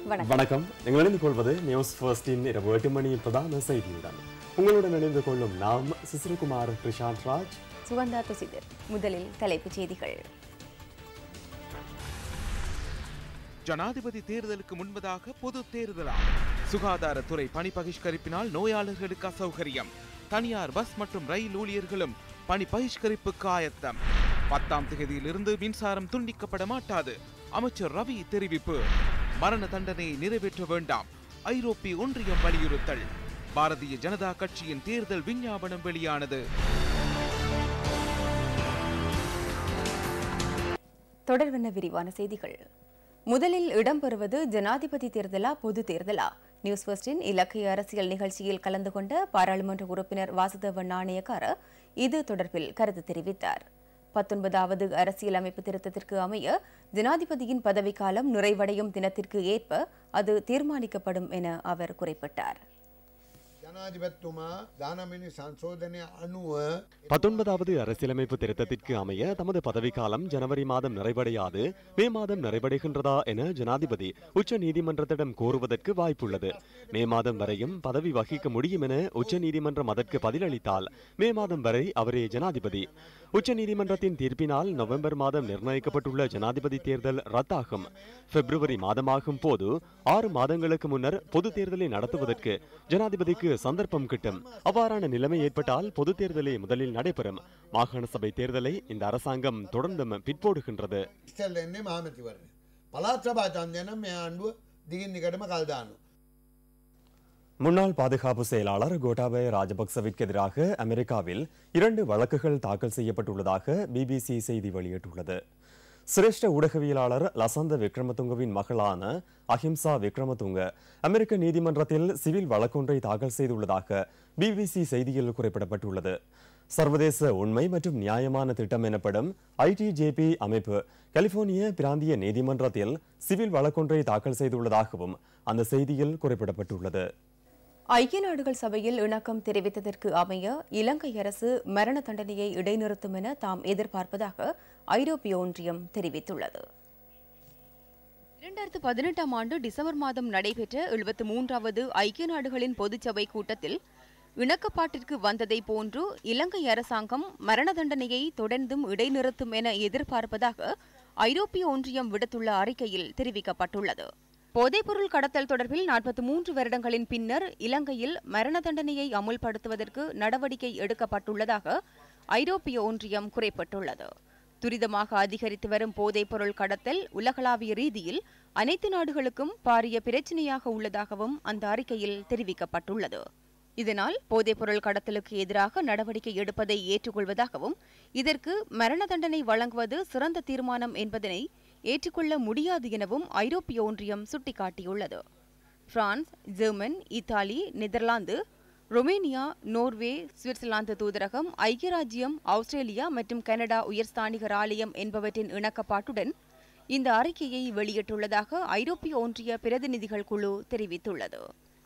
வணக்கம் வணக்கம் நீங்கள் இணைந்து கொள்வது நியூஸ் ஃபர்ஸ்டின் இரவு எட்டு மணி பிரதான செய்தியுடன் உங்களுடன் இணைந்து கொள்ளும் நாம் சிசிரகுமார் பிரசாந்த் ராஜ் சுகந்தா துசிதர் முதலில் தலைப்புச் செய்திகள் ஜனாதிபதி தேர்தலுக்கு முன்பதாக பொது தேர்தலா சுகாதாரத்துறை பணி பகிஷ்கரிப்பினால் நோயாளர்களுக்கு அசௌகரியம் தனியார் பஸ் மற்றும் ரயில் ஊழியர்களும் பணி பகிஷ்கரிப்புக்கு ஆயத்தம் பத்தாம் தேதியிலிருந்து மின்சாரம் துண்டிக்கப்பட மாட்டாது அமைச்சர் ரவி தெரிவிப்பு மரண தண்டனையை நிறைவேற்ற வேண்டாம் ஐரோப்பிய ஒன்றியம் வலியுறுத்தல் பாரதிய ஜனதா கட்சியின் தேர்தல் விஞ்ஞாபனம் வெளியானது தொடர்வென விரிவான செய்திகள் முதலில் இடம்பெறுவது ஜனாதிபதி தேர்தலா பொது தேர்தலா நியூஸ் ஃபர்ஸ்டின் இலக்கிய அரசியல் நிகழ்ச்சியில் கலந்து கொண்ட பாராளுமன்ற உறுப்பினர் வாசுதேவ நாணயக்கார இது தொடர்பில் கருத்து தெரிவித்தார் பத்தொன்பதாவது அரசியலமைப்பு திருத்தத்திற்கு அமைய ஜனாதிபதியின் பதவிக்காலம் நிறைவடையும் தினத்திற்கு ஏற்ப அது தீர்மானிக்கப்படும் என அவர் குறிப்பிட்டார் ජනාධිපත්තුමා දානමිනි සංශෝධනය අනුව பத்தொன்பதாவது அரசியலமைப்பு திருத்தத்திற்கு அமைய தமது பதவிக்காலம் ஜனவரி மாதம் நிறைவடையாது மே மாதம் நிறைவடைகின்றதா என ஜனாதிபதி உச்ச நீதிமன்றத்திடம் கோருவதற்கு வாய்ப்புள்ளது மே மாதம் வரையும் பதவி வகிக்க முடியும் என உச்ச நீதிமன்றம் அதற்கு பதிலளித்தால் மே மாதம் வரை அவரே ஜனாதிபதி உச்ச நீதிமன்றத்தின் தீர்ப்பினால் நவம்பர் மாதம் நிர்ணயிக்கப்பட்டுள்ள ஜனாதிபதி தேர்தல் ரத்தாகும் பிப்ரவரி மாதமாகும் போது ஆறு மாதங்களுக்கு முன்னர் பொது தேர்தலை நடத்துவதற்கு ஜனாதிபதிக்கு சந்தர்ப்பம் கிட்டும் அவ்வாறான நிலைமை ஏற்பட்டால் பொது தேர்தலே முதலில் நடைபெறும் மாகாண சபை தேர்தலை இந்த அரசாங்கம் தொடர்ந்தும் பிற்போடுகின்றது ඉස්සල්ල එන්නේ මාමතිවරණය. පලාත් සභාචන්දයන මේ ආණ්ඩුව දිගින් දිගටම කල්දානු. முன்னாள் பாதுகாப்பு செயலாளர் கோட்டாபய ராஜபக்சவிற்கு எதிராக அமெரிக்காவில் இரண்டு வழக்குகள் தாக்கல் செய்யப்பட்டுள்ளதாக பிபிசி செய்தி வெளியிட்டுள்ளது சிரேஷ்ட ஊடகவியலாளர் லசந்த விக்ரமதுங்கவின் மகளான அஹிம்சா விக்ரமதுங்க அமெரிக்க நீதிமன்றத்தில் சிவில் வழக்கொன்றை தாக்கல் செய்துள்ளதாக பிபிசி செய்தியில் குறிப்பிடப்பட்டுள்ளது சர்வதேச உண்மை மற்றும் நியாயமான திட்டம் எனப்படும் ஐடிஜேபி அமைப்பு கலிபோர்னிய பிராந்திய நீதிமன்றத்தில் சிவில் வழக்கொன்றை தாக்கல் செய்துள்ளதாகவும் அந்த செய்தியில் குறிப்பிடப்பட்டுள்ளது ஐக்கிய நாடுகள் சபையில் இணக்கம் தெரிவித்ததற்கு அமைய இலங்கை அரசு மரண தண்டனையை இடைநிறுத்தும் என தாம் எதிர்பார்ப்பதாக ஐரோப்பிய ஒன்றியம் தெரிவித்துள்ளது இரண்டாயிரத்து பதினெட்டாம் ஆண்டு டிசம்பர் மாதம் நடைபெற்ற எழுபத்து மூன்றாவது ஐக்கிய நாடுகளின் பொதுச்சபை கூட்டத்தில் இணக்கப்பாட்டிற்கு வந்ததை போன்று இலங்கை அரசாங்கம் மரண தண்டனையை தொடர்ந்தும் இடைநிறுத்தும் என எதிர்பார்ப்பதாக ஐரோப்பிய ஒன்றியம் விடுத்துள்ள அறிக்கையில் தெரிவிக்கப்பட்டுள்ளது போதைப்பொருள் கடத்தல் தொடர்பில் நாற்பத்தி மூன்று வருடங்களின் பின்னர் இலங்கையில் மரண தண்டனையை அமுல்படுத்துவதற்கு நடவடிக்கை எடுக்கப்பட்டுள்ளதாக ஐரோப்பிய ஒன்றியம் குறிப்பிட்டுள்ளது துரிதமாக அதிகரித்து வரும் போதைப்பொருள் கடத்தல் உலகளாவிய ரீதியில் அனைத்து நாடுகளுக்கும் பாரிய பிரச்சினையாக உள்ளதாகவும் அந்த அறிக்கையில் தெரிவிக்கப்பட்டுள்ளது இதனால் போதைப்பொருள் கடத்தலுக்கு எதிராக நடவடிக்கை எடுப்பதை ஏற்றுக்கொள்வதாகவும் இதற்கு மரண தண்டனை வழங்குவது சிறந்த தீர்மானம் என்பதனை ஏற்றுக்கொள்ள முடியாது எனவும் ஐரோப்பிய ஒன்றியம் சுட்டிக்காட்டியுள்ளது France German Italy Netherlands Romania Norway Switzerland தூதரகம் ஐக்கிய ராஜ்யம் ஆஸ்திரேலியா மற்றும் கனடா உயர்ஸ்தானிகர் ஆலயம் என்பவற்றின் இணக்கப்பாட்டுடன் இந்த அறிக்கையை வெளியிட்டுள்ளதாக ஐரோப்பிய ஒன்றிய பிரதிநிதிகள் குழு தெரிவித்துள்ளது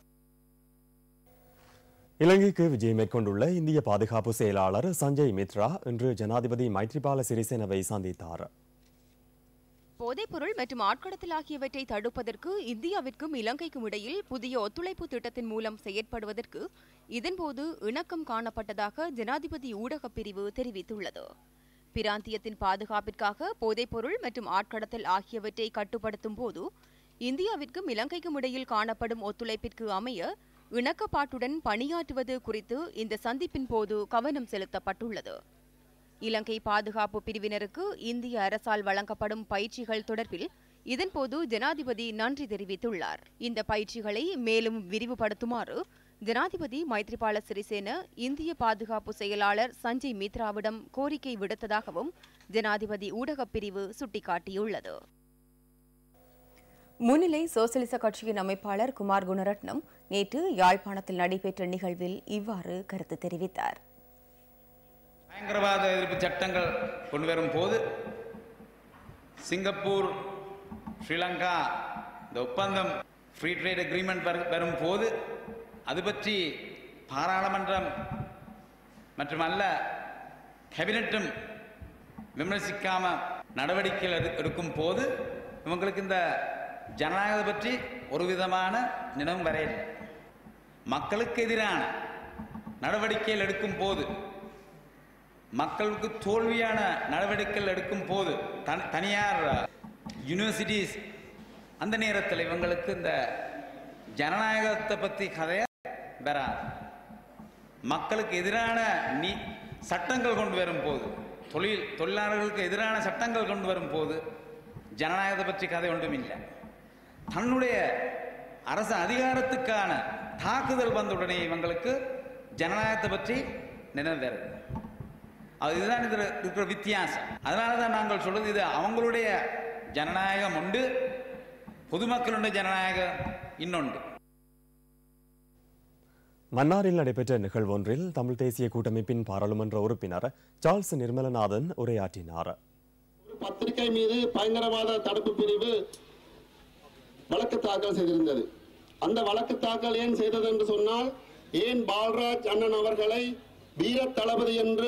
இலங்கைக்கு விஜயம் மேற்கொண்டுள்ள இந்திய பாதுகாப்பு செயலாளர் சஞ்சய் மித்ரா இன்று ஜனாதிபதி மைத்ரிபால சிறிசேனவை சந்தித்தார் போதைப்பொருள் மற்றும் ஆட்கடத்தல் ஆகியவற்றை தடுப்பதற்கு இந்தியாவிற்கும் இலங்கைக்கும் இடையில் புதிய ஒத்துழைப்பு திட்டத்தின் மூலம் செயற்படுவதற்கு இதன்போது இணக்கம் காணப்பட்டதாக ஜனாதிபதி ஊடகப் பிரிவு தெரிவித்துள்ளது பிராந்தியத்தின் பாதுகாப்பிற்காக போதைப்பொருள் மற்றும் ஆட்கடத்தல் ஆகியவற்றை கட்டுப்படுத்தும் போது இந்தியாவிற்கும் இலங்கைக்கும் இடையில் காணப்படும் ஒத்துழைப்பிற்கு அமைய இணக்கப்பாட்டுடன் பணியாற்றுவது குறித்து இந்த சந்திப்பின் போது கவனம் செலுத்தப்பட்டுள்ளது இலங்கை பாதுகாப்பு பிரிவினருக்கு இந்திய அரசால் வழங்கப்படும் பயிற்சிகள் தொடர்பில் இதன்போது ஜனாதிபதி நன்றி தெரிவித்துள்ளார் இந்த பயிற்சிகளை மேலும் விரிவுபடுத்துமாறு ஜனாதிபதி மைத்ரிபால சிறிசேன இந்திய பாதுகாப்பு செயலாளர் சஞ்சய் மித்ராவிடம் கோரிக்கை விடுத்ததாகவும் ஜனாதிபதி ஊடகப் பிரிவு சுட்டிக்காட்டியுள்ளது முன்னிலை சோசலிச கட்சியின் அமைப்பாளர் குமார் குணரட்னம் நேற்று யாழ்ப்பாணத்தில் நடைபெற்ற நிகழ்வில் இவ்வாறு கருத்து தெரிவித்தார் பயங்கரவாத எதிர்ப்பு சட்டங்கள் கொண்டு வரும் போது சிங்கப்பூர் ஸ்ரீலங்கா இந்த ஒப்பந்தம் ஃப்ரீ ட்ரேட் அக்ரிமெண்ட் வரும் போது அது பற்றி பாராளுமன்றம் மட்டுமல்ல கேபினட்டும் விமர்சிக்காம நடவடிக்கைகள் எடு- எடுக்கும் போது இவங்களுக்கு இந்த ஜனநாயகத்தை பற்றி ஒரு விதமான நினைவும் வரையில்லை மக்களுக்கு எதிரான நடவடிக்கைகள் எடுக்கும் போது மக்களுக்கு தோல்வியான நடவடிக்கைகள் எடுக்கும் போது தனி- தனியார் யூனிவர்சிட்டிஸ் அந்த நேரத்தில் இவங்களுக்கு இந்த ஜனநாயகத்தை பற்றி கதைய வராது மக்களுக்கு எதிரான நீ சட்டங்கள் கொண்டு வரும் போது தொழில் தொழிலாளர்களுக்கு எதிரான சட்டங்கள் கொண்டு வரும் போது ஜனநாயகத்தை பற்றி கதை ஒன்றும் இல்லை தன்னுடைய அரசு அதிகாரத்துக்கான தாக்குதல் வந்த உடனே இவங்களுக்கு ஜனநாயகத்தை பற்றி நினைவு வருது அது இதுதான் இதில் இருக்கிற வித்தியாசம் அதனால தான் நாங்கள் சொல்றது இது அவங்களுடைய ஜனநாயகம் உண்டு பொதுமக்களுடைய ஜனநாயகம் இன்னொன்று மன்னாரில் நடைபெற்ற நிகழ்வொன்றில் தமிழ் தேசிய கூட்டமைப்பின் பாராளுமன்ற உறுப்பினர் சார்ல்ஸ் நிர்மலநாதன் உரையாற்றினார் ஒரு பத்திரிகை மீது பயங்கரவாத தடுப்பு பிரிவு வழக்கு தாக்கல் செய்திருந்தது அந்த வழக்கு தாக்கல் ஏன் செய்தது என்று சொன்னால் ஏன் பால்ராஜ் அண்ணன் அவர்களை வீர தளபதி என்று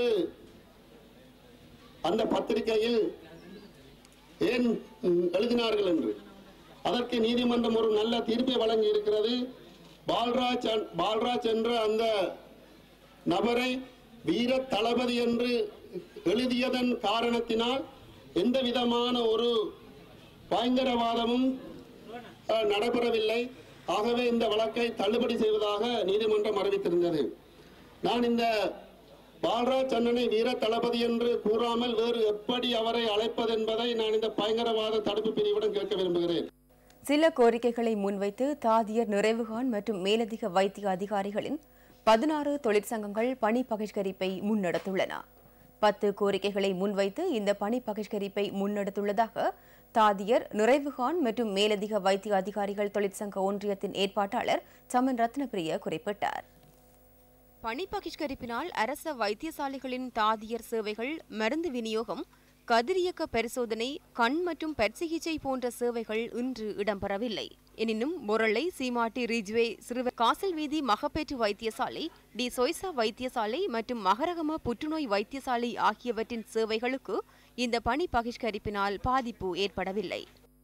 அந்த பத்திரிகையில் ஏன் ம், எழுதினார்கள் என்று அதற்கு நீதிமன்றம் ஒரு நல்ல தீர்ப்பை வழங்கி இருக்கிறது பால்ராஜ் அன்- பால்ராஜ் என்ற அந்த நபரை வீர தளபதி என்று எழுதியதன் காரணத்தினால் எந்த விதமான ஒரு பயங்கரவாதமும் அஹ், நடைபெறவில்லை ஆகவே இந்த வழக்கை தள்ளுபடி செய்வதாக நீதிமன்றம் அறிவித்திருந்தது நான் இந்த பால்ராஜ் அண்ணனை வீர தளபதி என்று கூறாமல் வேறு எப்படி அவரை அழைப்பது என்பதை நான் இந்த பயங்கரவாத தடுப்பு பிரிவுடன் கேட்க விரும்புகிறேன் சில கோரிக்கைகளை முன்வைத்து தாதியர் நிறைவுகான் மற்றும் மேலதிக வைத்திய அதிகாரிகளின் பதினாறு தொழிற்சங்கங்கள் பணி பகிஷ்கரிப்பை முன்னெடுத்துள்ளன பத்து கோரிக்கைகளை முன்வைத்து இந்த பணி பகிஷ்கரிப்பை முன்னெடுத்துள்ளதாக தாதியர் நிறைவுகான் மற்றும் மேலதிக வைத்திய அதிகாரிகள் தொழிற்சங்க ஒன்றியத்தின் ஏற்பாட்டாளர் சமன் ரத்னபிரிய குறிப்பிட்டார் பணி பகிஷ்கரிப்பினால் அரச வைத்தியசாலைகளின் தாதியர் சேவைகள் மருந்து விநியோகம் கதிரியக்க பரிசோதனை கண் மற்றும் பற்சிகிச்சை போன்ற சேவைகள் இன்று இடம்பெறவில்லை எனினும் முரளை சீமாட்டி ரிஜ்வே சிறுவர் காசல் வீதி மகப்பேற்று வைத்தியசாலை டி சொய்சா வைத்தியசாலை மற்றும் மகரகம புற்றுநோய் வைத்தியசாலை ஆகியவற்றின் சேவைகளுக்கு இந்த பணி பகிஷ்கரிப்பினால் பாதிப்பு ஏற்படவில்லை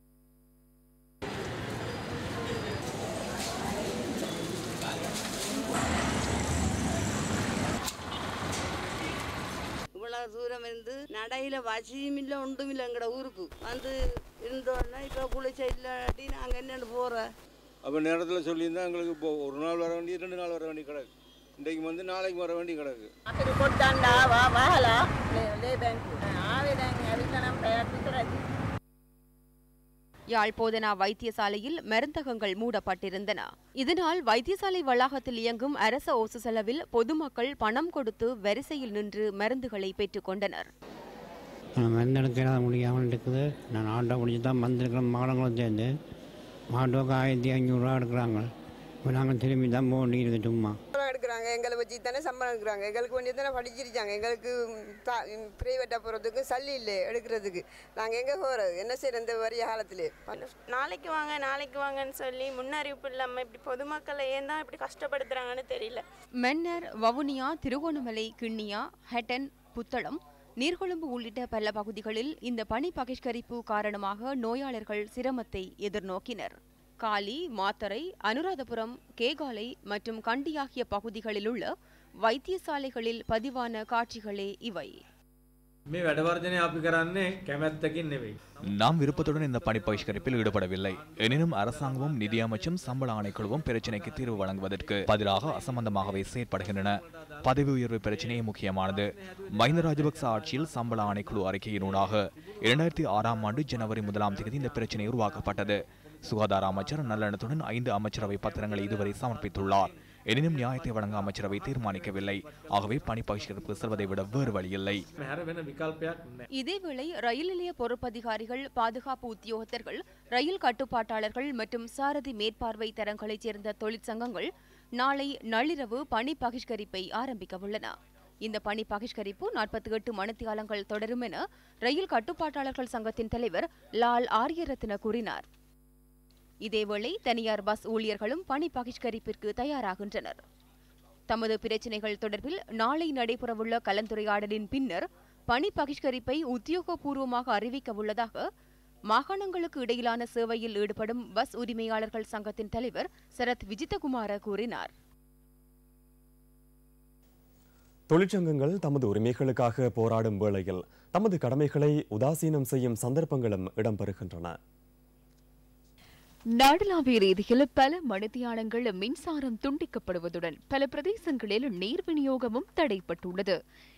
இவ்வளவு தூரம் இருந்து நடையில வசியும் இல்லை ஒன்றும் இல்லை எங்கட ஊருக்கு வந்து இருந்தோடனே இப்போ குளிச்ச இல்லாட்டி நாங்கள் என்னென்னு போகிறோம் அப்போ நேரத்தில் சொல்லியிருந்தா எங்களுக்கு இப்போ ஒரு நாள் வர வேண்டிய ரெண்டு நாள் வர வேண்டிய கிடக்கு இன்றைக்கு வந்து நாளைக்கு வர வேண்டிய கிடக்கு అతను కొట్టాండా వా వాహలా లేదండి ఆ విధంగా అడిగిన ప్రయత్నించరాదు யாழ் போதனா வைத்தியசாலையில் மருந்தகங்கள் மூடப்பட்டிருந்தன இதனால் வைத்தியசாலை வளாகத்தில் இயங்கும் அரச ஓசு செலவில் பொதுமக்கள் பணம் கொடுத்து வரிசையில் நின்று மருந்துகளை பெற்றுக் கொண்டனர் மருந்து எடுக்க முடியாமல் இருக்குது நான் ஆட்டோ பிடிச்சி தான் வந்திருக்கிறோம் மாடங்களும் சேர்ந்து ஆட்டோக்கு ஆயிரத்தி ஐநூறுரூவா எடுக்கிறாங்க இப்போ நாங்கள் திரும்பி தான் போக வேண்டியிருக்கு சும்மா சம்பளம் எடுக்கிறாங்க எங்களை வச்சு தானே சம்பளம் எடுக்கிறாங்க எங்களுக்கு வேண்டிய தானே படிச்சிருச்சாங்க எங்களுக்கு ப்ரைவேட்டாக போகிறதுக்கு சல்லி இல்லை எடுக்கிறதுக்கு நாங்கள் எங்கே போகிறது என்ன செய்யறது இந்த வரிய காலத்திலே நாளைக்கு வாங்க நாளைக்கு வாங்கன்னு சொல்லி முன்னறிவிப்பு இல்லாமல் இப்படி பொதுமக்களை ஏன் தான் இப்படி கஷ்டப்படுத்துறாங்கன்னு தெரியல மன்னர் வவுனியா திருகோணமலை கிண்ணியா ஹட்டன் புத்தளம் நீர்கொழும்பு உள்ளிட்ட பல பகுதிகளில் இந்த பணி பகிஷ்கரிப்பு காரணமாக நோயாளர்கள் சிரமத்தை எதிர்நோக்கினர் காலி மாத்தறை அனுராதபுரம் கேகாலை மற்றும் கண்டி ஆகிய பகுதிகளிலுள்ள வைத்தியசாலைகளில் பதிவான காட்சிகளே இவை මේ වැඩවර්ජනය අපි කරන්නේ කැමැත්තකින් නෙවෙයි. நாம் விருப்பத்துடன் இந்த பணி பகிஷ்கரிப்பில் ஈடுபடவில்லை எனினும் அரசாங்கமும் நிதி அமைச்சும் சம்பள ஆணைக்குழுவும் பிரச்சினைக்கு தீர்வு வழங்குவதற்கு பதிலாக அசம்பந்தமாகவே செயற்படுகின்றன பதவி உயர்வு பிரச்சினையே முக்கியமானது மஹிந்த ராஜபக்ச ஆட்சியில் சம்பள ஆணைக்குழு அறிக்கையினூடாக இரண்டாயிரத்தி ஆறாம் ஆண்டு ஜனவரி முதலாம் தேதி இந்த பிரச்சினை உருவாக்கப்பட்டது சுகாதார அமைச்சர் நல்லெண்ணத்துடன் ஐந்து அமைச்சரவை பத்திரங்களை இதுவரை சமர்ப்பித்துள்ளார் எனினும் நியாயத்தை வழங்க அமைச்சரவை தீர்மானிக்கவில்லை ஆகவே பணி பகிஷ்கரிப்பு செல்வதை விட வேறு வழியில்லை හැර වෙන විකල්පයක් නෑ. இதேவேளை ரயில் நிலைய பொறுப்பதிகாரிகள் பாதுகாப்பு உத்தியோகத்தர்கள் ரயில் கட்டுப்பாட்டாளர்கள் மற்றும் சாரதி மேற்பார்வை தரங்களைச் சேர்ந்த தொழிற்சங்கங்கள் நாளை நள்ளிரவு பணி பகிஷ்கரிப்பை ஆரம்பிக்கவுள்ளன இந்த பணி பகிஷ்கரிப்பு நாற்பத்தி எட்டு மணித்தியாலங்கள் தொடரும் என ரயில் கட்டுப்பாட்டாளர்கள் சங்கத்தின் தலைவர் லால் ஆரியரத்ன கூறினார் இதேவேளை தனியார் பஸ் ஊழியர்களும் பணி பகிஷ்கரிப்பிற்கு தயாராகின்றனர் தமது பிரச்சினைகள் தொடர்பில் நாளை நடைபெறவுள்ள கலந்துரையாடலின் பின்னர் பணி பகிஷ்கரிப்பை உத்தியோகபூர்வமாக அறிவிக்க உள்ளதாக மாகாணங்களுக்கு இடையிலான சேவையில் ஈடுபடும் பஸ் உரிமையாளர்கள் சங்கத்தின் தலைவர் சரத் விஜிதகுமார கூறினார் தொழிற்சங்கங்கள் தமது உரிமைகளுக்காக போராடும் வேளையில் தமது கடமைகளை உதாசீனம் செய்யும் சந்தர்ப்பங்களும் இடம்பெறுகின்றன நாடளாவிய ரீதியில் பல மணித்தியாலங்கள் மின்சாரம் துண்டிக்கப்படுவதுடன் பல பிரதேசங்களில் நீர் விநியோகமும் தடைப்பட்டுள்ளது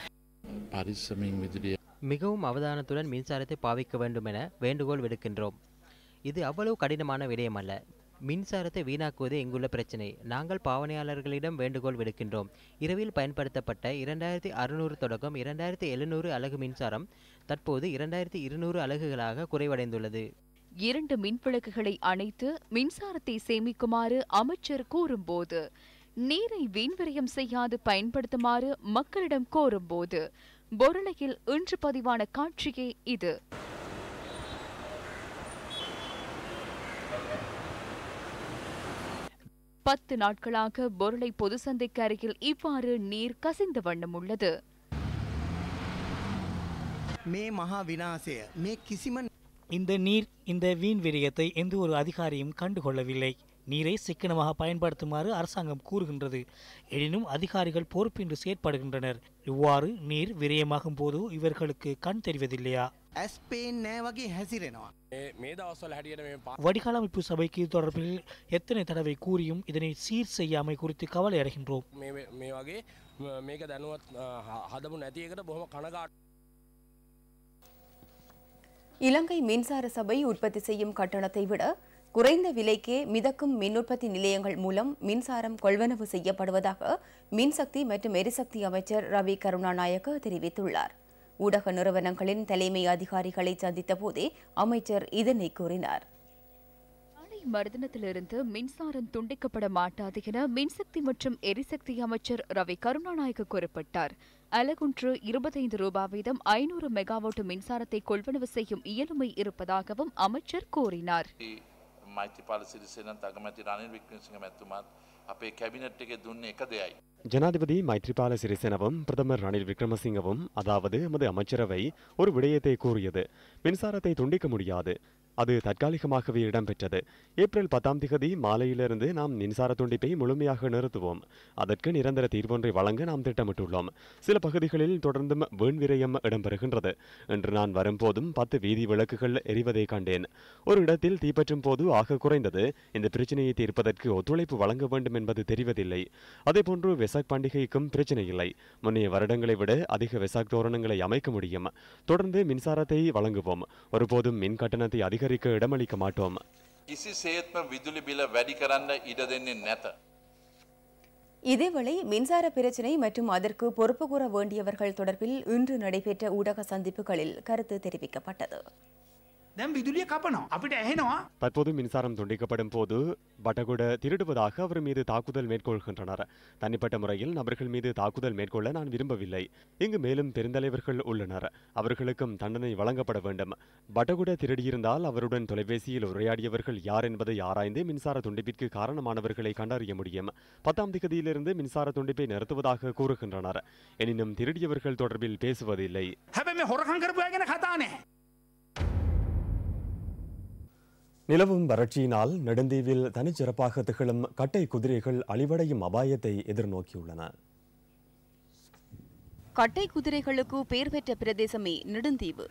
மிகவும் அவதானத்துடன் மின்சாரத்தை பாவிக்க வேண்டும் என வேண்டுகோள் விடுக்கின்றோம் இது அவ்வளவு கடினமான விடயம் அல்ல மின்சாரத்தை வீணாக்குவதே இங்குள்ள பிரச்சினை நாங்கள் பாவனையாளர்களிடம் வேண்டுகோள் விடுக்கின்றோம் இரவில் பயன்படுத்தப்பட்ட இரண்டாயிரத்தி அறுநூறு தொடக்கம் இரண்டாயிரத்தி எழுநூறு அலகு மின்சாரம் தற்போது இரண்டாயிரத்தி இருநூறு அலகுகளாக குறைவடைந்துள்ளது இரண்டு மின்விளக்குகளை அணைத்து மின்சாரத்தை சேமிக்குமாறு அமைச்சர் கூறும்போது நீரை வீண்விரயம் செய்யாது பயன்படுத்துமாறு மக்களிடம் கோரும்போது பொருளையில் இன்று பதிவான காட்சியே இது பத்து நாட்களாக பொருளை பொது சந்தைக்கு அருகில் இவ்வாறு நீர் கசிந்த வண்ணம் உள்ளது මේ මහා විනාසය මේ කිසිම இந்த நீர் இந்த வீண் விரயத்தை எந்த ஒரு அதிகாரியும் கண்டுகொள்ளவில்லை நீரை சிக்கனமாக பயன்படுத்துமாறு அரசாங்கம் கூறுகின்றது எனினும் அதிகாரிகள் பொறுப்பின்றி செயற்படுகின்றனர் இவ்வாறு நீர் விரயமாகும் போது இவர்களுக்கு கண் தெரிவதில்லையா ඇස් පේන් නෑ වගේ හැසිරෙනවා. මේ දවස්වල හැටියට මේ පා- வடிகால் அமைப்பு சபைக்கு இது தொடர்பில் எத்தனை தடவை கூறியும் இதனை சீர் செய்யாமை குறித்து கவலை அடைகின்றோம் මේ මේ වගේ ම- මේක දැනුවත් අ, හ- හදපු නැති එකට බොහොම කනගාට இலங்கை மின்சார சபை உற்பத்தி செய்யும் கட்டணத்தை விட குறைந்த விலைக்கே மிதக்கும் மின் உற்பத்தி நிலையங்கள் மூலம் மின்சாரம் கொள்வனவு செய்யப்படுவதாக மின்சக்தி மற்றும் எரிசக்தி அமைச்சர் ரவி கருணாநாயக்க தெரிவித்துள்ளார் ஊடக நிறுவனங்களின் தலைமை அதிகாரிகளை சந்தித்த போதே அமைச்சர் இதனை கூறினார் நாளை மறுதினத்திலிருந்து மின்சாரம் துண்டிக்கப்பட மாட்டாது என மின்சக்தி மற்றும் எரிசக்தி அமைச்சர் ரவி கருணாநாயக்க குறிப்பிட்டார் அலகுன்று இருபத்தைந்து ரூபாய் வீதம் ஐநூறு மெகாவாட் மின்சாரத்தை கொள்வனவு செய்யும் இயலுமை இருப்பதாகவும் அமைச்சர் கூறினார் මෛත්‍රපාල සිරිසේනත් අගමැති රනිල් වික්‍රමසිංහ මැතිතුමාත් අපේ කැබිනට් එකේ දුන්නේ එක දෙයයි. ஜனாதிபதி மைத்ரிபால சிறிசேனவும் பிரதமர் ரணில் விக்ரமசிங்கவும் அதாவது எமது அமைச்சரவை ஒரு விடயத்தை கூறியது மின்சாரத்தை துண்டிக்க முடியாது அது தற்காலிகமாகவே இடம்பெற்றது ஏப்ரல் பத்தாம் திகதி மாலையிலிருந்து நாம் மின்சார துண்டிப்பை முழுமையாக நிறுத்துவோம் அதற்கு நிரந்தர தீர்வொன்றை வழங்க நாம் திட்டமிட்டுள்ளோம் சில பகுதிகளில் தொடர்ந்தும் வீண் விரயம் இடம்பெறுகின்றது இன்று நான் வரும்போதும் பத்து வீதி விளக்குகள் எரிவதை கண்டேன் ஒரு இடத்தில் தீப்பற்றும் போது ஆக குறைந்தது இந்த பிரச்சனையை தீர்ப்பதற்கு ஒத்துழைப்பு வழங்க வேண்டும் என்பது தெரிவதில்லை அதேபோன்று வெசாக் பண்டிகைக்கும் பிரச்சனை இல்லை முன்னைய வருடங்களை விட அதிக வெசாக் தோரணங்களை அமைக்க முடியும் தொடர்ந்து மின்சாரத்தை வழங்குவோம் ஒருபோதும் மின் கட்டணத்தை அதிகரிக்க இடமளிக்க மாட்டோம் කිසිසේත්ම විදුලි බිල වැඩි කරන්න ඉඩ දෙන්නේ නැත. இதேவேளை மின்சார பிரச்சினை மற்றும் அதற்கு பொறுப்பு கூற வேண்டியவர்கள் தொடர்பில் இன்று நடைபெற்ற ஊடக சந்திப்புகளில் கருத்து தெரிவிக்கப்பட்டது දැම් විදුලිය කපනවා අපිට ඇහෙනවා தற்போது மின்சாரம் துண்டிக்கப்படும் போது பட்டகுட திருடுவதாக அவர் மீது தாக்குதல் மேற்கொள்கின்றனர் தனிப்பட்ட முறையில் நபர்கள் மீது தாக்குதல் மேற்கொள்ள நான் விரும்பவில்லை இங்கு மேலும் பெருந்தலைவர்கள் உள்ளனர் அவர்களுக்கும் தண்டனை வழங்கப்பட வேண்டும் பட்டகுட திருடியிருந்தால் அவருடன் தொலைபேசியில் உரையாடியவர்கள் யார் என்பதை ஆராய்ந்து மின்சார துண்டிப்பிற்கு காரணமானவர்களை கண்டறிய முடியும் பத்தாம் திகதியிலிருந்து மின்சார துண்டிப்பை நிறுத்துவதாக கூறுகின்றனர் எனினும் திருடியவர்கள் தொடர்பில் பேசுவதில்லை හැබැ මේ හොරකං කරපු අය ගැන කතානේ நிலவும் வறட்சியினால் நெடுந்தீவில் தனிச்சிறப்பாக திகழும் கட்டை குதிரைகள் அழிவடையும் அபாயத்தை எதிர்நோக்கியுள்ளன கட்டை குதிரைகளுக்கு பெயர் பெற்ற பிரதேசமே நெடுந்தீவு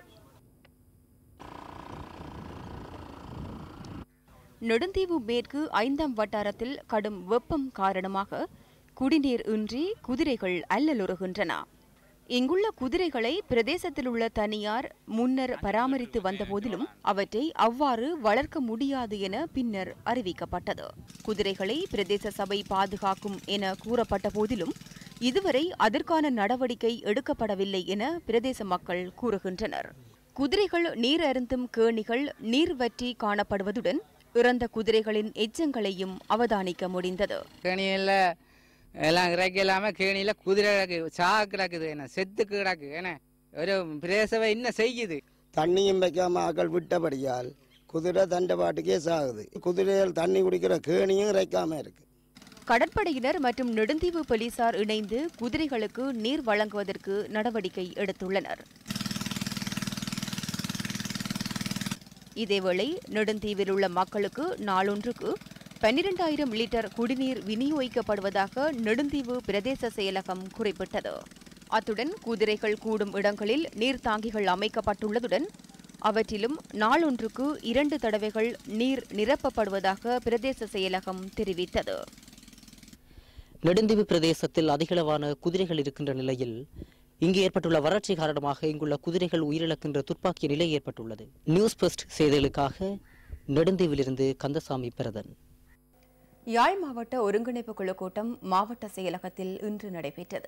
நெடுந்தீவு மேற்கு ஐந்தாம் வட்டாரத்தில் கடும் வெப்பம் காரணமாக குடிநீர் இன்றி குதிரைகள் அல்லலுறுகின்றன இங்குள்ள குதிரைகளை பிரதேசத்தில் உள்ள தனியார் முன்னர் பராமரித்து வந்த போதிலும் அவற்றை அவ்வாறு வளர்க்க முடியாது என பின்னர் அறிவிக்கப்பட்டது குதிரைகளை பிரதேச சபை பாதுகாக்கும் என கூறப்பட்ட போதிலும் இதுவரை அதற்கான நடவடிக்கை எடுக்கப்படவில்லை என பிரதேச மக்கள் கூறுகின்றனர் குதிரைகள் நீர் அருந்தும் கேணிகள் நீர் வற்றி காணப்படுவதுடன் இறந்த குதிரைகளின் எச்சங்களையும் அவதானிக்க முடிந்தது கேணியில் எல்லாம் இறக்கி இல்லாமல் கேணியில் குதிரை கிடக்கு சாக கிடக்குது என்ன செத்து கிடக்கு என்ன ஒரு பிரேசவை இன்னும் செய்யுது தண்ணியும் வைக்காம ஆக்கள் விட்டபடியால் குதிரை தண்டை பாட்டுக்கே சாகுது குதிரைகள் தண்ணி குடிக்கிற கேணியும் இறைக்காம இருக்கு கடற்படையினர் மற்றும் நெடுந்தீவு போலீசார் இணைந்து குதிரைகளுக்கு நீர் வழங்குவதற்கு நடவடிக்கை எடுத்துள்ளனர் இதேவேளை நெடுந்தீவில் உள்ள மக்களுக்கு நாளொன்றுக்கு பன்னிரண்டாயிரம் லிட்டர் குடிநீர் விநியோகிக்கப்படுவதாக நெடுந்தீவு பிரதேச செயலகம் குறிப்பிட்டது அத்துடன் குதிரைகள் கூடும் இடங்களில் நீர்த்தாங்கிகள் அமைக்கப்பட்டுள்ளதுடன் அவற்றிலும் நாளொன்றுக்கு இரண்டு தடவைகள் நீர் நிரப்பப்படுவதாக பிரதேச செயலகம் தெரிவித்தது நெடுந்தீவு பிரதேசத்தில் அதிகளவான குதிரைகள் இருக்கின்ற நிலையில் இங்கு ஏற்பட்டுள்ள வறட்சி காரணமாக இங்குள்ள குதிரைகள் உயிரிழக்கின்ற துப்பாக்கிய நிலை ஏற்பட்டுள்ளது நியூஸ் ஃபர்ஸ்ட் செய்திகளுக்காக நெடுந்தீவிலிருந்து கந்தசாமி பிரதன் யாழ் மாவட்ட ஒருங்கிணைப்பு குழு கூட்டம் மாவட்ட செயலகத்தில் இன்று நடைபெற்றது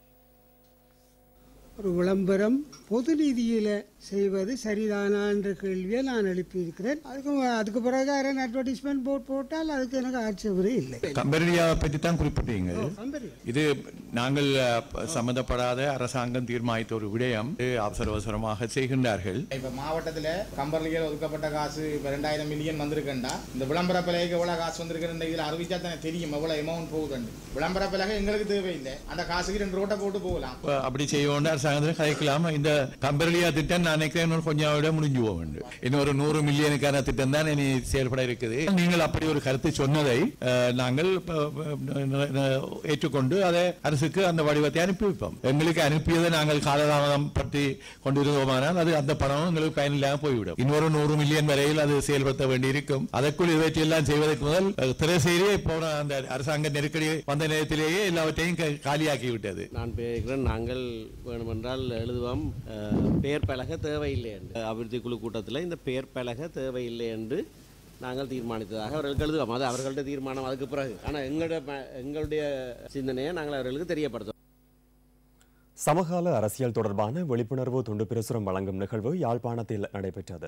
ஒரு விளம்பரம் பொது நிதியில் செய்வது சரிதானா என்ற கேள்வியை நான் எழுப்பியிருக்கிறேன் அதுக்கு அதுக்கு பிறகு யாரும் அட்வர்டைஸ்மெண்ட் போர்ட் போட்டால் அதுக்கு எனக்கு ஆட்சேபரே இல்லை கம்பெனியாவை பற்றி தான் குறிப்பிட்டீங்க கம்பெனி இது நாங்கள் அஹ், சம்பந்தப்படாத அரசாங்கம் தீர்மானித்த ஒரு விடயம் இது அவசர அவசரமாக செய்கின்றார்கள் இப்ப மாவட்டத்துல கம்பர்லிகள் ஒதுக்கப்பட்ட காசு இப்ப ரெண்டாயிரம் மில்லியன் வந்திருக்குண்டா இந்த விளம்பர பிள்ளைக்கு எவ்வளவு காசு வந்திருக்குன்ற இதுல அறிவிச்சா தானே தெரியும் எவ்வளவு அமௌண்ட் போகுதுன்னு விளம்பர பிள்ளைக எங்களுக்கு தேவையில்லை அந்த காசுக்கு ரெண்டு ரோட்டை போட்டு போகலாம் அப்ப அப்படி செய்ய வேண்டாம் அரசாங்கத்தில் கதைக்கலாம் இந்த கம்பெனியா திட்டம் நான் நினைக்கிறேன் இன்னொரு கொஞ்சம் விட முடிஞ்சு போக வேண்டும் இன்னொரு நூறு மில்லியனுக்கான திட்டம் தான் இனி செயல்பட இருக்குது நீங்கள் அப்படி ஒரு கருத்து சொன்னதை அஹ், நாங்கள் ப- ப- ந- ந- ஏற்றுக்கொண்டு அதை அரசுக்கு அந்த வடிவத்தை அனுப்பி வைப்போம் எங்களுக்கு அனுப்பியதை நாங்கள் காலதாமதம் பற்றி கொண்டிருந்தோமானால் அது அந்த பணமும் எங்களுக்கு பயனில்லாமல் போய்விடும் இன்னொரு நூறு மில்லியன் வரையில் அது செயல்படுத்த வேண்டியிருக்கும் அதற்குள் இவற்றையெல்லாம் செய்வதற்கு முதல் அஹ், திரைசேரியே போன அந்த அரசாங்க நெருக்கடி வந்த நேரத்திலேயே எல்லாவற்றையும் க- காலியாக்கி விட்டது நான் பேசுகிறேன் நாங்கள் வேணுமென்றால் எழுதுவோம் அஹ், பெயர் பலகை தேவையில்லை என்று அபிவிருத்தி குழு கூட்டத்தில் இந்த பெயர் பலகை தேவையில்லை என்று நாங்கள் தீர்மானித்ததாக அவர்களுக்கு எழுதுவோம் அது அவர்கள்ட்ட தீர்மானம் அதுக்கு பிறகு ஆனால் எங்களுடைய ப- எங்களுடைய சிந்தனையை நாங்கள் அவர்களுக்கு தெரியப்படுத்துவோம் சமகால அரசியல் தொடர்பான விழிப்புணர்வு துண்டு பிரசுரம் வழங்கும் நிகழ்வு யாழ்ப்பாணத்தில் நடைபெற்றது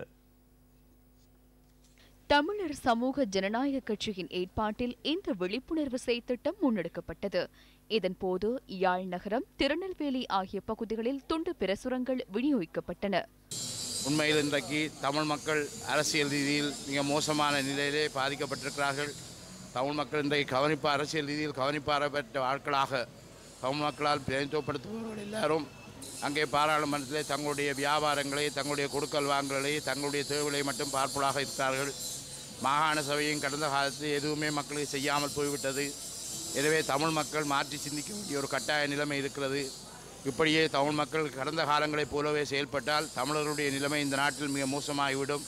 தமிழர் சமூக ஜனநாயக கட்சியின் ஏற்பாட்டில் இந்த விழிப்புணர்வு செய்திட்டம் முன்னெடுக்கப்பட்டது இதன்போது யாழ் நகரம் திருநெல்வேலி ஆகிய பகுதிகளில் துண்டு பிரசுரங்கள் விநியோகிக்கப்பட்டன உண்மையில் இன்றைக்கு தமிழ் மக்கள் அரசியல் ரீதியில் மிக மோசமான நிலையிலே பாதிக்கப்பட்டிருக்கிறார்கள் தமிழ் மக்கள் இன்றைக்கு கவனிப்பு அரசியல் ரீதியில் கவனிப்பாரப்பட்ட ஆட்களாக தமிழ் மக்களால் பிரதிநிதித்துவப்படுபவர்கள் எல்லாரும் அங்கே பாராளுமன்றத்திலே தங்களுடைய வியாபாரங்களை தங்களுடைய கொடுக்கல் வாங்கல்களை தங்களுடைய தேவைகளை மட்டும் பார்ப்பதாக இருக்கிறார்கள் மாகாண சபையும் கடந்த காலத்தில் எதுவுமே மக்களுக்கு செய்யாமல் போய்விட்டது எனவே தமிழ் மக்கள் மாற்றி சிந்திக்க வேண்டிய ஒரு கட்டாய நிலைமை இருக்கிறது இப்படியே தமிழ் மக்கள் கடந்த காலங்களைப் போலவே செயல்பட்டால் தமிழர்களுடைய நிலைமை இந்த நாட்டில் மிக மோசமாகிவிடும்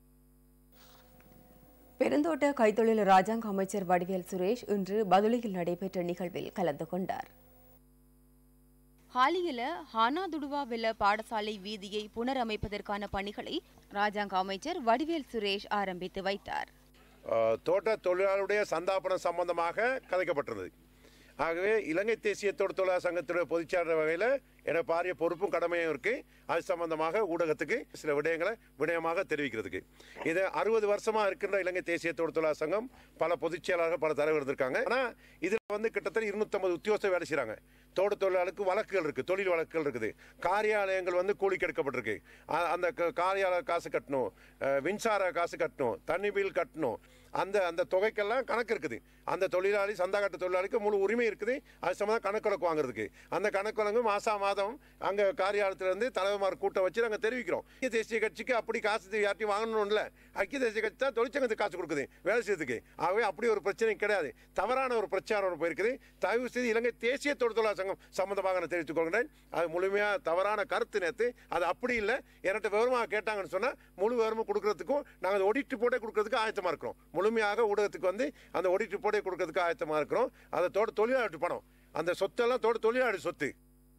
பெருந்தோட்ட கைத்தொழில் ராஜாங்க அமைச்சர் வடிவேல் சுரேஷ் இன்று பதுளையில் நடைபெற்ற நிகழ்வில் கலந்து கொண்டார் ஹாலியில ஹானாதுடுவா வெள்ள பாடசாலை வீதியை புனரமைப்பதற்கான பணிகளை ராஜாங்க அமைச்சர் வடிவேல் சுரேஷ் ஆரம்பித்து வைத்தார் அஹ், தோட்ட தொழிலாளருடைய சந்தாபனம் சம்பந்தமாக கதைக்கப்பட்டிருந்தது ஆகவே இலங்கை தேசிய தோட்ட தொழிலாளர் சங்கத்துடைய பொதுச்சாளர் வகையில் எனக்கு பாரிய பொறுப்பும் கடமையும் இருக்கு அது சம்பந்தமாக ஊடகத்துக்கு சில விடயங்களை விடயமாக தெரிவிக்கிறதுக்கு இது அறுபது வருஷமா இருக்கின்ற இலங்கை தேசிய தோட்ட தொழிலாளர் சங்கம் பல பொதுச்செயலாளர்கள் பல தலைவர் இருந்திருக்காங்க ஆனால் இதில் வந்து கிட்டத்தட்ட இருநூத்தம்பது உத்தியோகஸ்தர் வேலை செய்கிறாங்க தோட்ட தொழிலாளருக்கு வழக்குகள் இருக்குது தொழில் வழக்குகள் இருக்குது காரியாலயங்கள் வந்து கூலிக்கு எடுக்கப்பட்டிருக்கு அ- அந்த க- காரியாலய காசு கட்டணும் அஹ், மின்சார காசு கட்டணும் தண்ணி பில் கட்டணும் அந்த அந்த தொகைக்கெல்லாம் கணக்கு இருக்குது அந்த தொழிலாளி சந்தாகட்ட தொழிலாளிக்கு முழு உரிமை இருக்குது அது சம்மந்தம் கணக்கு வழக்கு வாங்குறதுக்கு அந்த கணக்கு வழக்கு மாசா மாதம் அங்கே காரியாலயத்துல இருந்து தலைவர்மார் கூட்டம் வச்சு நாங்கள் தெரிவிக்கிறோம் ஐக்கிய தேசிய கட்சிக்கு அப்படி காசு யார்ட்டையும் வாங்கணும்ல ஐக்கிய தேசிய கட்சி தான் தொழிற்சங்கத்துக்கு காசு கொடுக்குது வேலை செய்யறதுக்கு ஆகவே அப்படி ஒரு பிரச்சனை கிடையாது தவறான ஒரு பிரச்சாரம் ஒன்று போயிருக்குது தயவு செய்து இலங்கை தேசிய தொழிலாளர் சங்கம் சம்பந்தமாக நான் தெரிவித்துக் கொள்கிறேன் அது முழுமையாக தவறான கருத்து நேற்று அது அப்படி இல்லை என்கிட்ட விவரமாக கேட்டாங்கன்னு சொன்னால் முழு விவரமும் கொடுக்கறதுக்கும் நாங்கள் ஒடிட்டு போட்டே கொடுக்கறதுக்கு ஆயத்தமாக இருக்கிறோம் முழுமையாக ஊடகத்துக்கு வந்து அந்த ஒடிட்டு போட்டே கொடுக்கறதுக்கு ஆயத்தமாக இருக்கிறோம் அதை தோட்ட தொழிலாளர் பணம் அந்த சொத்தெல்லாம் தோட்ட தொழிலாளர் சொத்து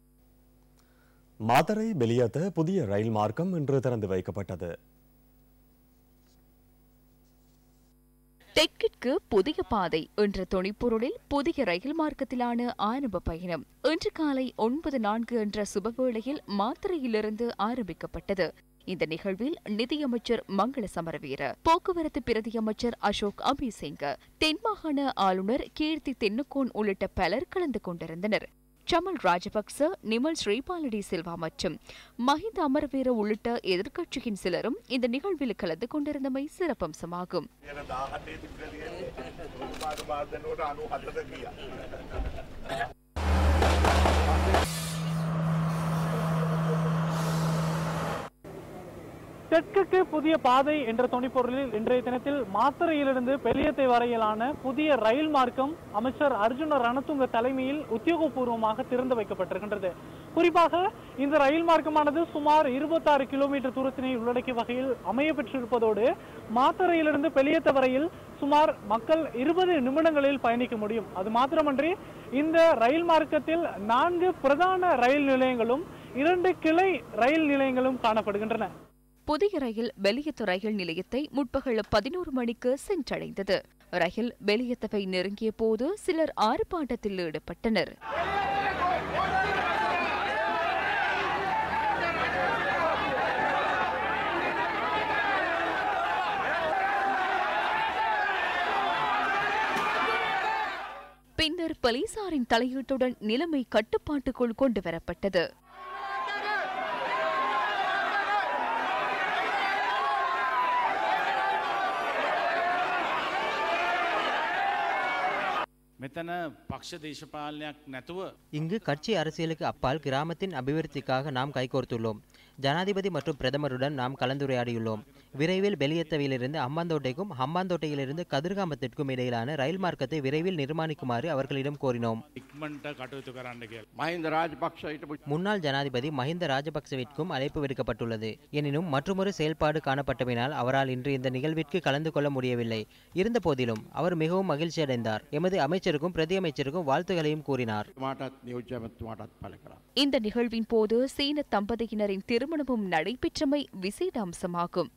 மாத்தறை பெலியத்த புதிய ரயில் மார்க்கம் இன்று திறந்து வைக்கப்பட்டது தெற்கிற்கு புதிய பாதை என்ற துணிப்பொருளில் புதிய ரயில் மார்க்கத்திலான ஆரம்ப பயணம் இன்று காலை ஒன்பது நான்கு என்ற சுபவேளையில் மாத்திரையிலிருந்து ஆரம்பிக்கப்பட்டது இந்த நிகழ்வில் நிதியமைச்சர் மங்கள சமரவீர போக்குவரத்து பிரதி அமைச்சர் அசோக் அபிசிங்க தென்மாகாண ஆளுநர் கீர்த்தி தென்னுகோன் உள்ளிட்ட பலர் கலந்து கொண்டிருந்தனர் சமல் ராஜபக்ச நிமல் ஸ்ரீபாலடி சில்வா மற்றும் மஹிந்த அமரவீர உள்ளிட்ட எதிர்க்கட்சியின் சிலரும் இந்த நிகழ்வில் கலந்து கொண்டிருந்தமை சிறப்பம்சமாகும் தெற்குக்கு புதிய பாதை என்ற துணைப்பொருளில் இன்றைய தினத்தில் மாத்தறையிலிருந்து பெலியத்தை வரையிலான புதிய ரயில் மார்க்கம் அமைச்சர் அர்ஜுன ரணதுங்க தலைமையில் உத்தியோகபூர்வமாக திறந்து வைக்கப்பட்டிருக்கின்றது குறிப்பாக இந்த ரயில் மார்க்கமானது சுமார் இருபத்தாறு கிலோமீட்டர் தூரத்தினை உள்ளடக்கிய வகையில் அமைய பெற்றிருப்பதோடு மாத்தறையிலிருந்து பெலியத்த வரையில் சுமார் மக்கள் இருபது நிமிடங்களில் பயணிக்க முடியும் அது மாத்திரமன்றி இந்த ரயில் மார்க்கத்தில் நான்கு பிரதான ரயில் நிலையங்களும் இரண்டு கிளை ரயில் நிலையங்களும் காணப்படுகின்றன புதிய ரயில் பெலியத்து ரயில் நிலையத்தை முற்பகல் பதினோரு மணிக்கு சென்றடைந்தது ரயில் பெலியத்தவை நெருங்கிய போது சிலர் ஆர்ப்பாட்டத்தில் ஈடுபட்டனர் பின்னர் போலீசாரின் தலையீட்டுடன் நிலைமை கட்டுப்பாட்டுக்குள் கொண்டு வரப்பட்டது මෙතන පක්ෂ දේශපාලනයක් නැතුව இங்கு கட்சி அரசியலுக்கு அப்பால் கிராமத்தின் அபிவிருத்திக்காக நாம் கைகோர்த்துள்ளோம் ஜனாதிபதி மற்றும் பிரதமருடன் நாம் கலந்துரையாடியுள்ளோம் விரைவில் வெளியத்தவையிலிருந்து அம்பாந்தோட்டைக்கும் ஹம்பாந்தோட்டையிலிருந்து கதிர்காமத்திற்கும் இடையிலான ரயில் மார்க்கத்தை விரைவில் நிர்மாணிக்குமாறு அவர்களிடம் கோரினோம் ඉක්මන්ට කටයුතු කරන්න කියලා. මහින්ද රාජපක්ෂ முன்னாள் ஜனாதிபதி மஹிந்த ராஜபக்சவிற்கும் அழைப்பு விடுக்கப்பட்டுள்ளது எனினும் மற்றொரு செயல்பாடு காணப்பட்டமையினால் அவரால் இன்று இந்த நிகழ்விற்கு கலந்து கொள்ள முடியவில்லை இருந்தபோதிலும் அவர் மிகவும் மகிழ்ச்சியடைந்தார் எமது அமைச்சருக்கும் பிரதி அமைச்சருக்கும் வாழ்த்துகளையும் கூறினார் මාටත් නියෝජ්‍යමතුමාටත් පල කරා. இந்த நிகழ்வின் போது சீன தம்பதியினரின் திருமணமும் நடைபெற்றமை விசேட அம்சமாகும்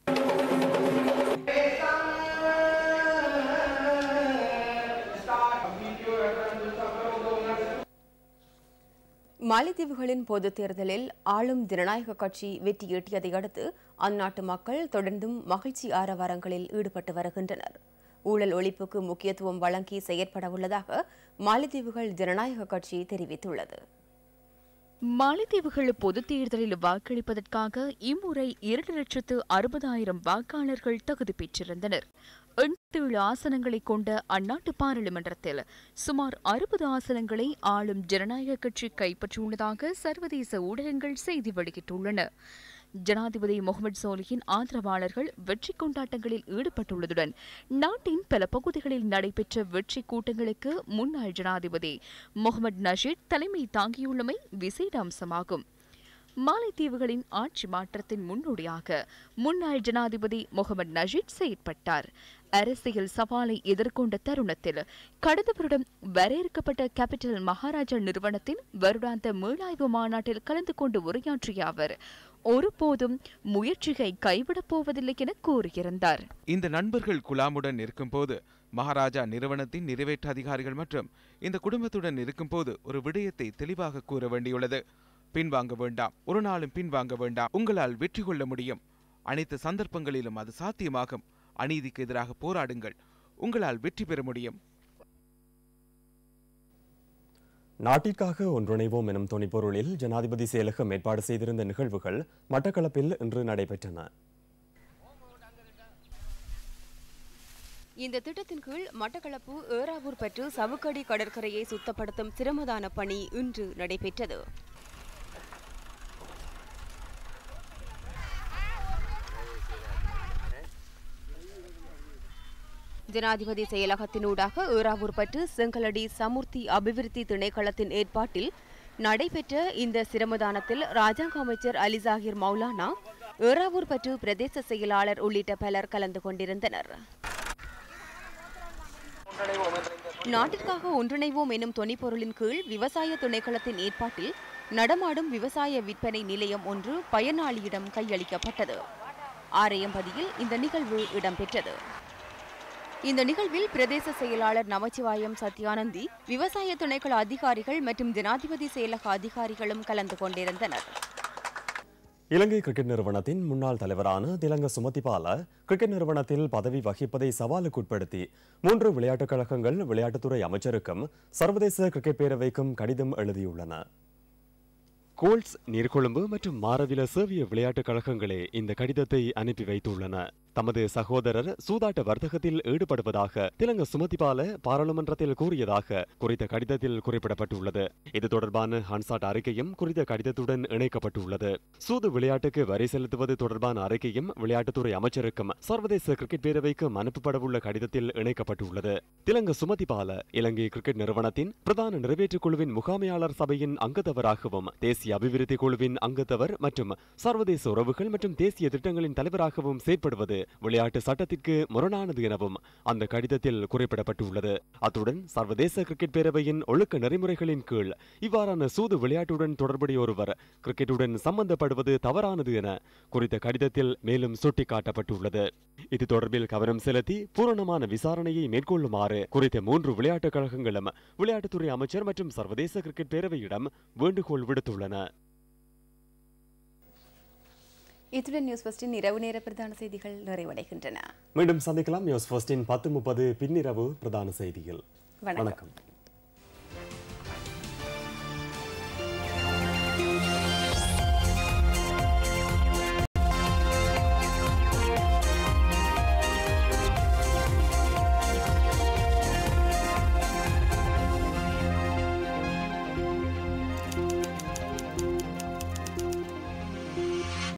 மாலைத்தீவுகளின் பொதுத் தேர்தலில் ஆளும் ஜனநாயக கட்சி வெற்றியீட்டியதை அடுத்து அந்நாட்டு மக்கள் தொடர்ந்தும் மகிழ்ச்சி ஆரவாரங்களில் ஈடுபட்டு வருகின்றனர் ஊழல் ஒழிப்புக்கு முக்கியத்துவம் வழங்கி செயற்பட உள்ளதாக மாலைத்தீவுகள் ஜனநாயக கட்சி தெரிவித்துள்ளது மாலைத்தீவுகள் பொதுத் தேர்தலில் வாக்களிப்பதற்காக இம்முறை இரண்டு லட்சத்து அறுபதாயிரம் வாக்காளர்கள் தகுதி பெற்றிருந்தனர் எண்பத்தேழு ஆசனங்களை கொண்ட அந்நாட்டு பாராளுமன்றத்தில் சுமார் அறுபது ஆசனங்களை ஆளும் ஜனநாயக கட்சி கைப்பற்றியுள்ளதாக சர்வதேச ஊடகங்கள் செய்தி வெளியிட்டுள்ளன ஜனாதிபதி முகமது சோலியின் ஆதரவாளர்கள் வெற்றி கொண்டாட்டங்களில் ஈடுபட்டுள்ளதுடன் நாட்டின் பல பகுதிகளில் நடைபெற்ற வெற்றி கூட்டங்களுக்கு முன்னாள் ஜனாதிபதி முகமது நஷீத் தலைமை தாங்கியுள்ளமை விசேட அம்சமாகும் மாலைத்தீவுகளின் ஆட்சி மாற்றத்தின் முன்னோடியாக முன்னாள் ஜனாதிபதி முகமது நஜீத் செயற்பட்டார் அரசியல் சவாலை எதிர்கொண்ட தருணத்தில் கடந்த வருடம் வரையறுக்கப்பட்ட கேபிட்டல் மகாராஜா நிறுவனத்தின் வருடாந்த மீளாய்வு மாநாட்டில் கலந்து கொண்டு உரையாற்றிய அவர் ஒருபோதும் முயற்சியை கைவிடப் போவதில்லை என கூறியிருந்தார் இந்த நண்பர்கள் குலாமுடன் இருக்கும்போது மகாராஜா நிறுவனத்தின் நிறைவேற்று அதிகாரிகள் மற்றும் இந்த குடும்பத்துடன் இருக்கும்போது ஒரு விடயத்தை தெளிவாக கூற வேண்டியுள்ளது பின்வாங்க வேண்டாம் ஒரு நாளும் பின்வாங்க வேண்டாம் உங்களால் வெற்றி கொள்ள முடியும் அனைத்து சந்தர்ப்பங்களிலும் அது சாத்தியமாகும் அநீதிக்கு எதிராக போராடுங்கள் உங்களால் வெற்றி பெற முடியும் நாட்டிற்காக ஒன்றிணைவோம் எனும் துணைப்பொருளில் ஜனாதிபதி செயலகம் ஏற்பாடு செய்திருந்த நிகழ்வுகள் மட்டக்களப்பில் இன்று நடைபெற்றன இந்த திட்டத்தின் கீழ் மட்டக்களப்பு ஏறாவூர் பற்று சவுக்கடி கடற்கரையை சுத்தப்படுத்தும் சிரமதான பணி இன்று நடைபெற்றது ஜனாதிபதி செயலகத்தினூடாக ஏறாவூர் பற்று செங்கலடி சமுர்த்தி அபிவிருத்தி திணைக்களத்தின் ஏற்பாட்டில் நடைபெற்ற இந்த சிரமதானத்தில் ராஜாங்க அமைச்சர் அலிசாகிர் மௌலானா ஏறாவூர் பற்று பிரதேச செயலாளர் உள்ளிட்ட பலர் கலந்து கொண்டிருந்தனர் நாட்டிற்காக ஒன்றிணைவோம் எனும் தொனிப்பொருளின் கீழ் விவசாய திணைக்களத்தின் ஏற்பாட்டில் நடமாடும் விவசாய விற்பனை நிலையம் ஒன்று பயனாளியிடம் கையளிக்கப்பட்டது ஆரையம்பதியில் இந்த நிகழ்வு இடம்பெற்றது இந்த நிகழ்வில் பிரதேச செயலாளர் நமச்சிவாயம் சத்யானந்தி விவசாய திணைக்கள அதிகாரிகள் மற்றும் ஜனாதிபதி செயலக அதிகாரிகளும் கலந்து கொண்டிருந்தனர் இலங்கை கிரிக்கெட் நிறுவனத்தின் முன்னாள் தலைவரான திலங்க சுமதிபால கிரிக்கெட் நிறுவனத்தில் பதவி வகிப்பதை சவாலுக்குட்படுத்தி மூன்று விளையாட்டுக் கழகங்கள் விளையாட்டுத்துறை அமைச்சருக்கும் சர்வதேச கிரிக்கெட் பேரவைக்கும் கடிதம் எழுதியுள்ளன கோல்ஸ் நீர்கொழும்பு மற்றும் மாரவில சேவிய விளையாட்டுக் கழகங்களே இந்த கடிதத்தை அனுப்பி வைத்துள்ளன தமது சகோதரர் சூதாட்ட வர்த்தகத்தில் ஈடுபடுவதாக திலங்க சுமதிபால பாராளுமன்றத்தில் கூறியதாக குறித்த கடிதத்தில் குறிப்பிடப்பட்டுள்ளது இது தொடர்பான ஹன்சாட் அறிக்கையும் குறித்த கடிதத்துடன் இணைக்கப்பட்டுள்ளது சூது விளையாட்டுக்கு வரி செலுத்துவது தொடர்பான அறிக்கையும் விளையாட்டுத்துறை அமைச்சருக்கும் சர்வதேச கிரிக்கெட் பேரவைக்கும் அனுப்பப்படவுள்ள கடிதத்தில் இணைக்கப்பட்டுள்ளது திலங்க சுமதிபால இலங்கை கிரிக்கெட் நிறுவனத்தின் பிரதான நிறைவேற்றுக் குழுவின் முகாமையாளர் சபையின் அங்கத்தவராகவும் தேசிய அபிவிருத்தி குழுவின் அங்கத்தவர் மற்றும் சர்வதேச உறவுகள் மற்றும் தேசிய திட்டங்களின் தலைவராகவும் செயற்படுவது விளையாட்டு சட்டத்திற்கு முரணானது எனவும் அந்த கடிதத்தில் குறிப்பிடப்பட்டுள்ளது அத்துடன் சர்வதேச கிரிக்கெட் பேரவையின் ஒழுக்க நெறிமுறைகளின் கீழ் இவ்வாறான சூது விளையாட்டுடன் தொடர்புடைய ஒருவர் கிரிக்கெட்டுடன் சம்பந்தப்படுவது தவறானது என குறித்த கடிதத்தில் மேலும் சுட்டிக்காட்டப்பட்டுள்ளது இது தொடர்பில் கவனம் செலுத்தி பூரணமான விசாரணையை மேற்கொள்ளுமாறு குறித்த மூன்று விளையாட்டுக் கழகங்களும் விளையாட்டுத்துறை அமைச்சர் மற்றும் சர்வதேச கிரிக்கெட் பேரவையிடம் வேண்டுகோள் விடுத்துள்ளன இத்துடன் நியூஸ் ஃபர்ஸ்டின் இரவு நேர பிரதான செய்திகள் நிறைவடைகின்றன மீண்டும் சந்திக்கலாம் நியூஸ் ஃபர்ஸ்டின் பத்து முப்பது பின்னிரவு பிரதான செய்தியில் வணக்கம். வணக்கம்